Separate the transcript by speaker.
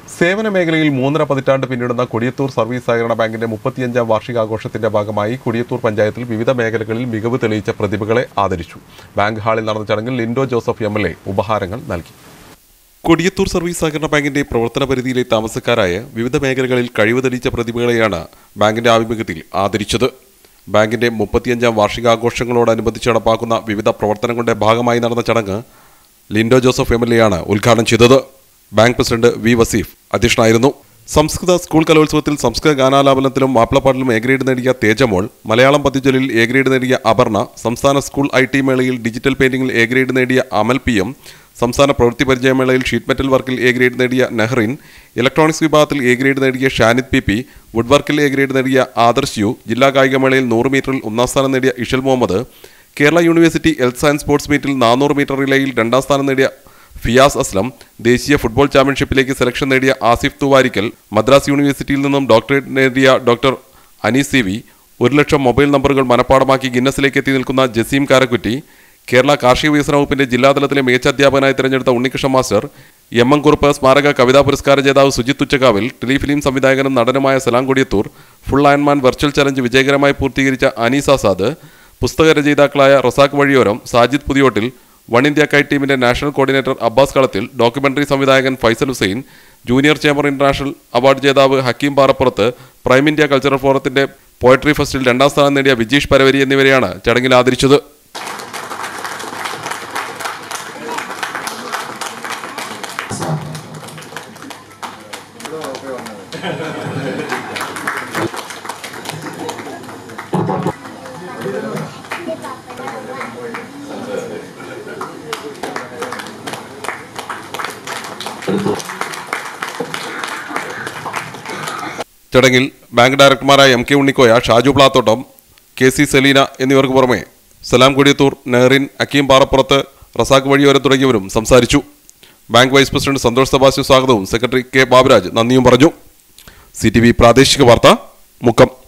Speaker 1: സേവന മേഖലയിൽ മൂന്നര പതിറ്റാണ്ട് പിന്നിടുന്ന കൊടിയത്തൂർ സർവീസ് സഹകരണ ബാങ്കിന്റെ മുപ്പത്തിയഞ്ചാം വാർഷികാഘോഷത്തിന്റെ ഭാഗമായി കൊടിയത്തൂർ പഞ്ചായത്തിൽ വിവിധ മേഖലകളിൽ മികവ് തെളിയിച്ച പ്രതിഭകളെ ആദരിച്ചു ബാങ്ക് ഹാളിൽ നടന്ന ചടങ്ങിൽ Lindo Joseph M L A ഉപഹാരങ്ങൾ നൽകി കൊടിയത്തൂർ സർവീസ് സഹകരണ ബാങ്കിന്റെ പ്രവർത്തന പരിധിയിലെ താമസക്കാരായ വിവിധ മേഖലകളിൽ കഴിവ് തെളിയിച്ച പ്രതിഭകളെയാണ് ബാങ്കിന്റെ ആഭിമുഖ്യത്തിൽ ആദരിച്ചത് ബാങ്കിന്റെ മുപ്പത്തിയഞ്ചാം വാർഷികാഘോഷങ്ങളോടനുബന്ധിച്ച് നടപ്പാക്കുന്ന വിവിധ പ്രവർത്തനങ്ങളുടെ ഭാഗമായി നടന്ന ചടങ്ങ് Lindo Joseph M L A ആണ് ഉദ്ഘാടനം ചെയ്തത് ബാങ്ക് പ്രസിഡന്റ് വി വസീഫ് അധ്യക്ഷനായിരുന്നു സംസ്കൃത സ്കൂൾ കലോത്സവത്തിൽ സംസ്കൃത ഗാനാലാപനത്തിലും മാപ്പിളപ്പാട്ടിലും എ ഗ്രേഡ് നേടിയ തേജമോൾ മലയാളം പദ്യജലിൽ എ ഗ്രേഡ് നേടിയ അപർണ സംസ്ഥാന സ്കൂൾ ഐ ടി മേളയിൽ ഡിജിറ്റൽ പെയിന്റിംഗിൽ എ ഗ്രേഡ് നേടിയ അമൽ പി എം സംസ്ഥാന പ്രവൃത്തി പരിചയമേളയിൽ ഷീറ്റ് മെറ്റൽ വർക്കിൽ എ ഗ്രേഡ് നേടിയ നെഹ്റിൻ ഇലക്ട്രോണിക്സ് വിഭാഗത്തിൽ എ ഗ്രേഡ് നേടിയ ഷാനിദ് പി പി വുഡ് വർക്കിൽ എ ഗ്രേഡ് നേടിയ ആദർശ് യു ജില്ലാ കായികമേളയിൽ നൂറ് മീറ്ററിൽ ഒന്നാം സ്ഥാനം നേടിയ Ishal Muhammad Kerala university health science sports മീറ്റിൽ നാനൂറ് മീറ്റർ റിലേയിൽ രണ്ടാം സ്ഥാനം നേടിയ ഫിയാസ് അസ്ലം ദേശീയ ഫുട്ബോൾ ചാമ്പ്യൻഷിപ്പിലേക്ക് സെലക്ഷൻ നേടിയ ആസിഫ് തുവാരിക്കൽ മദ്രാസ് യൂണിവേഴ്സിറ്റിയിൽ നിന്നും ഡോക്ടറേറ്റ് നേടിയ ഡോക്ടർ അനീസ് സി വി ഒരു ലക്ഷം മൊബൈൽ നമ്പറുകൾ മനഃപ്പാടമാക്കി ഗിന്നസിലേക്ക് എത്തി നിൽക്കുന്ന ജസീം കാരക്കുറ്റി കേരള കാർഷിക വികസന വകുപ്പിന്റെ ജില്ലാതലത്തിലെ മികച്ച അധ്യാപകനായി തിരഞ്ഞെടുത്ത Unnikrishnan master M M Kurup സ്മാരക കവിതാ പുരസ്കാര ജേതാവ് സുജിത് ഉച്ചക്കാവിൽ ടെലിഫിലിം സംവിധായകനും നടനുമായ Salam Kodiyathur full Andaman virtual challenge വിജയകരമായി പൂർത്തീകരിച്ച അനീസ് ആസാദ് പുസ്തക രചയിതാക്കളായ റൊസാഖ് വഴിയോരം സാജിദ് പുതിയോട്ടിൽ വൺ ഇന്ത്യ കൈ ടീമിന്റെ national coordinator Abbas Kalathil documentary സംവിധായകൻ Faisal Hussain junior chamber international award ജേതാവ് Hakeem Parappurath prime India cultural ഫോറത്തിന്റെ പോയട്രി ഫെസ്റ്റിൽ രണ്ടാം സ്ഥാനം നേടിയ വിജീഷ് പരവരി എന്നിവരെയാണ് ചടങ്ങിൽ ആദരിച്ചത് ചടങ്ങിൽ bank ഡയറക്ടർമാരായ M K Unnikoya Shaju Plathottam K C Selina എന്നിവർക്ക് പുറമെ സലാം കൊടിയത്തൂർ നെഹറിൻ അക്കീം പാറപ്പുറത്ത് റസാഖ് വഴിയോരം തുടങ്ങിയവരും സംസാരിച്ചു ബാങ്ക് വൈസ് പ്രസിഡന്റ് സന്തോഷ് സബാസ്യു സ്വാഗതവും സെക്രട്ടറി കെ ബാബുരാജ് നന്ദിയും പറഞ്ഞു സി ടി വി പ്രാദേശിക വാർത്ത മുക്കം